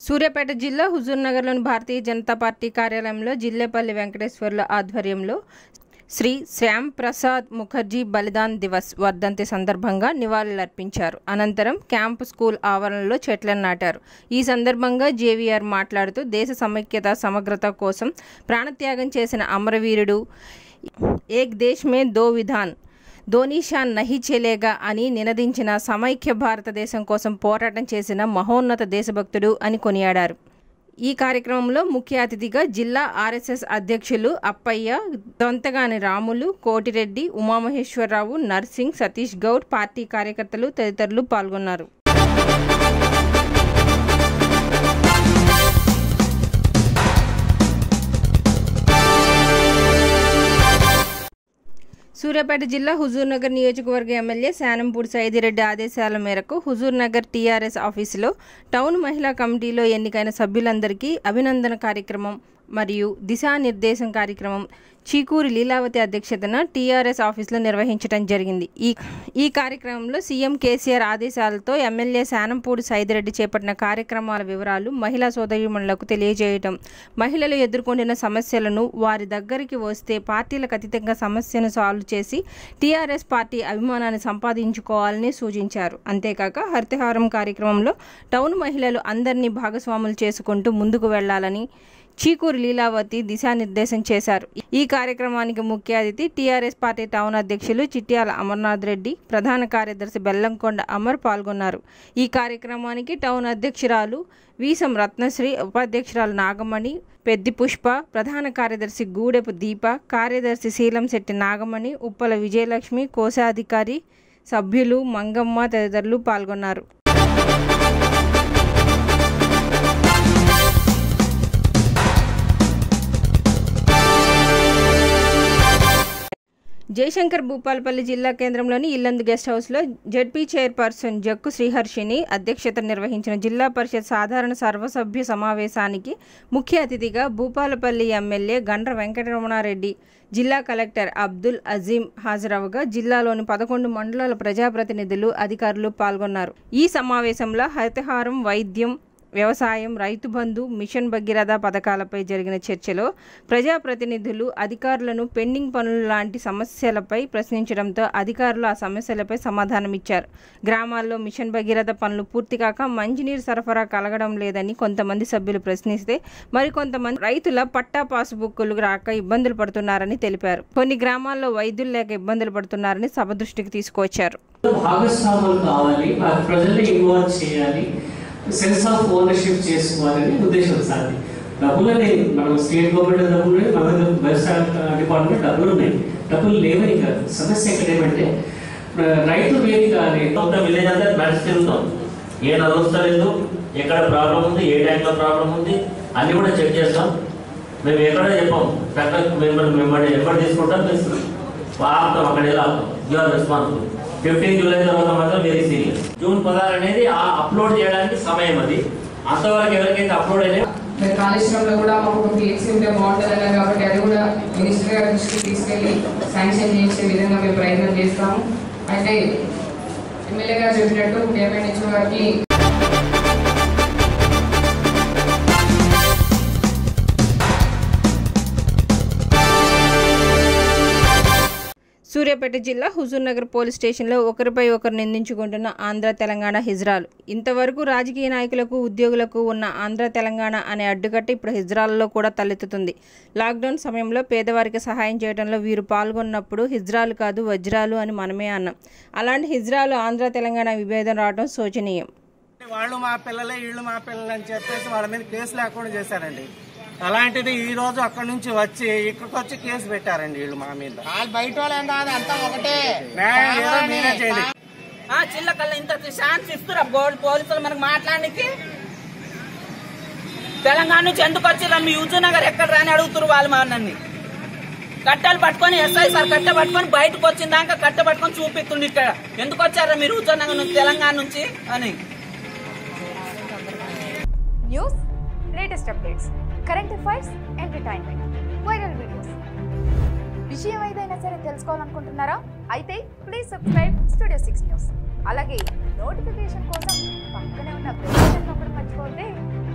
సూర్యాపేట జిల్లా హుజూర్నగర్లోని భారతీయ జనతా పార్టీ కార్యాలయంలో జిల్లేపల్లి వెంకటేశ్వర్ల ఆధ్వర్యంలో శ్రీ శ్యామ్ ప్రసాద్ ముఖర్జీ బలిదాన్ దివస్ వర్ధంతి సందర్భంగా నివాళులర్పించారు అనంతరం క్యాంపు స్కూల్ ఆవరణలో చెట్లను నాటారు ఈ సందర్భంగా జేవీఆర్ మాట్లాడుతూ దేశ సమైక్యత సమగ్రత కోసం ప్రాణత్యాగం చేసిన అమరవీరుడు ఏక్ దేశ్ మే దో విధాన్ ధోనీషాన్ నహి చెలేగా అని నినదించిన సమైక్య భారతదేశం కోసం పోరాటం చేసిన మహోన్నత దేశభక్తుడు అని కొనియాడారు ఈ కార్యక్రమంలో ముఖ్య అతిథిగా జిల్లా ఆర్ఎస్ఎస్ అధ్యక్షులు అప్పయ్య దొంతగాని రాములు కోటిరెడ్డి ఉమామహేశ్వరరావు నర్సింగ్ సతీష్ గౌడ్ పార్టీ కార్యకర్తలు తదితరులు పాల్గొన్నారు సూర్యాపేట జిల్లా హుజూర్నగర్ నియోజకవర్గ ఎమ్మెల్యే శానంపూడి సైదిరెడ్డి ఆదేశాల మేరకు హుజూర్నగర్ టీఆర్ఎస్ ఆఫీసులో టౌన్ మహిళా కమిటీలో ఎన్నికైన సభ్యులందరికీ అభినందన కార్యక్రమం మరియు దిశానిర్దేశం కార్యక్రమం చీకూరి లీలావతి అధ్యక్షతన టీఆర్ఎస్ ఆఫీసులో నిర్వహించడం జరిగింది ఈ ఈ కార్యక్రమంలో సీఎం కేసీఆర్ ఆదేశాలతో ఎమ్మెల్యే శానంపూడి సైదిరెడ్డి చేపట్టిన కార్యక్రమాల వివరాలు మహిళా సోదరిమణులకు తెలియజేయటం మహిళలు ఎదుర్కొంటున్న సమస్యలను వారి దగ్గరికి వస్తే పార్టీలకు అతీతంగా సమస్యను సాల్వ్ చేసి టీఆర్ఎస్ పార్టీ అభిమానాన్ని సంపాదించుకోవాలని సూచించారు అంతేకాక హరితహారం కార్యక్రమంలో టౌన్ మహిళలు అందరినీ భాగస్వాములు చేసుకుంటూ ముందుకు వెళ్లాలని చీకూరు లీలావతి దిశానిర్దేశం చేశారు ఈ కార్యక్రమానికి ముఖ్య అతిథి టీఆర్ఎస్ పార్టీ టౌన్ అధ్యక్షులు చిట్యాల అమర్నాథ్ రెడ్డి ప్రధాన కార్యదర్శి బెల్లంకొండ అమర్ పాల్గొన్నారు ఈ కార్యక్రమానికి టౌన్ అధ్యక్షురాలు వీసం రత్నశ్రీ ఉపాధ్యక్షురాలు నాగమణి పెద్ది పుష్ప ప్రధాన కార్యదర్శి గూడెపు దీప కార్యదర్శి శీలంశెట్టి నాగమణి ఉప్పల విజయలక్ష్మి కోశాధికారి సభ్యులు మంగమ్మ తదితరులు పాల్గొన్నారు జయశంకర్ భూపాలపల్లి జిల్లా కేంద్రంలోని ఇల్లందు గెస్ట్ హౌస్లో జడ్పీ చైర్పర్సన్ జక్కు శ్రీహర్షిని అధ్యక్షత నిర్వహించిన జిల్లా పరిషత్ సాధారణ సర్వసభ్య సమావేశానికి ముఖ్య అతిథిగా భూపాలపల్లి ఎమ్మెల్యే గండ్ర వెంకటరమణారెడ్డి జిల్లా కలెక్టర్ అబ్దుల్ అజీం హాజరవగా జిల్లాలోని పదకొండు మండలాల ప్రజాప్రతినిధులు అధికారులు పాల్గొన్నారు ఈ సమావేశంలో హరితహారం వైద్యం వ్యవసాయం రైతు బంధు మిషన్ భగీరథ పథకాలపై జరిగిన చర్చలో ప్రజాప్రతినిధులు అధికారులను పెండింగ్ పనులు లాంటి సమస్యలపై ప్రశ్నించడంతో అధికారులు ఆ సమస్యలపై సమాధానమిచ్చారు గ్రామాల్లో మిషన్ భగీరథ పనులు పూర్తి కాక మంచినీరు సరఫరా కలగడం లేదని కొంతమంది సభ్యులు ప్రశ్నిస్తే మరికొంతమంది రైతుల పట్టా పాసుబుక్కులు రాక ఇబ్బందులు పడుతున్నారని తెలిపారు కొన్ని గ్రామాల్లో వైద్యులు లేక ఇబ్బందులు పడుతున్నారని సభ దృష్టికి తీసుకువచ్చారు భాగస్వాములు కావాలి వారి ప్రజల్ని ఇన్వాల్వ్ చేయాలి సెన్స్ ఆఫ్ ఓనర్షిప్ చేసుకోవాలని ఉద్దేశం సార్ డబ్బులని మనం స్టేట్ గవర్నమెంట్ డబ్బులు ఉన్నాయి మన దగ్గర వ్యవసాయ డిపార్ట్మెంట్ డబ్బులు ఉన్నాయి డబ్బులు లేవని కాదు సమస్య ఇక్కడ ఏమంటే ఆ, రైతు వేదిక అనే మొత్తం విలేజ్ అంతా నడిచి తిరుగుతాం ఏ నడుస్తలేదు ఎక్కడ ప్రాబ్లం ఉంది ఏ టైంలో ప్రాబ్లం ఉంది అన్ని కూడా చెక్ చేస్తాం మేము ఎక్కడ చెప్పాం ట్రాక్టర్ మెంబర్ మెంబర్ ఎక్కడ తీసుకుంటాం తెలుసు ఆపుతాం అక్కడ ఎలా ఆపుతాం you are responsible fifteen July తర్వాత మాత్రం వెరీ సీరియస్ జూన్ పదహారు అనేది ఆ అప్లోడ్ చేయడానికి సమయం అది అంతవరకు ఎవరికైతే అప్లోడ్ అయినా మరి కాళేశ్వరంలో కూడా మాకు ఒక పిఎక్సీ ఉంటే బాగుంటుంది అన్నారు కాబట్టి అది కూడా మినిస్టర్ గారి దృష్టికి తీసుకెళ్ళి శాంక్షన్ చేసే విధంగా మేము ప్రయత్నం చేస్తాము అయితే ఎమ్మెల్యే గారు చెప్పినట్టు డిఎంఎన్హెచ్ఓ గారికి సూర్యాపేట జిల్లా హుజూర్నగర్ పోలీస్ స్టేషన్లో ఒకరిపై ఒకరు నిందించుకుంటున్న ఆంధ్ర తెలంగాణ హిజ్రాలు ఇంతవరకు రాజకీయ నాయకులకు ఉద్యోగులకు ఉన్న ఆంధ్ర తెలంగాణ అనే అడ్డుకట్ట ఇప్పుడు హిజ్రాలలో కూడా తలెత్తుతుంది లాక్డౌన్ సమయంలో పేదవారికి సహాయం చేయడంలో వీరు పాల్గొన్నప్పుడు హిజ్రాలు కాదు వజ్రాలు అని మనమే అన్నాం అలాంటి హిజ్రాలు ఆంధ్ర తెలంగాణ విభేదం రావడం శోచనీయం వాళ్ళు మా పిల్లలే వీళ్ళు మా పిల్లలు అని చెప్పేసి వాళ్ళ మీద కేసు లేకుండా చేశారండి అలాంటిది ఈ రోజు అక్కడ నుంచి వచ్చి ఇక్కడికి వచ్చి కేసు పెట్టారండి వీళ్ళు మా మీద బయట వాళ్ళేం కాదు అంతా ఒకటే న్యాయం ఏదో మీరే చేయండి ఆ చిల్లకల్లా ఇంత ఛాన్స్ ఇస్తురా గోల్డ్ పోలీసులు మనకు మాట్లాడడానికి తెలంగాణ నుంచి ఎందుకు వచ్చిర్రా మీ యూజు నగర్ ఎక్కడ రాని అడుగుతున్నారు వాళ్ళు మా నన్ను కట్టెలు పట్టుకొని ఎస్ఐ సార్ కట్టె పట్టుకొని బయటకు వచ్చిన దాకా కట్టె పట్టుకొని చూపిస్తుండే ఇక్కడ ఎందుకు వచ్చారా మీరు హుజూర్ నగర్ నుంచి తెలంగాణ నుంచి అని news latest updates current affairs entertainment viral videos విషయం ఏదైనా సరే తెలుసుకోవాలనుకుంటున్నారా అయితే please subscribe studio six news అలాగే నోటిఫికేషన్ కోసం పక్కనే ఉన్న బెల్ బటన్ నొక్కడం మర్చిపోతే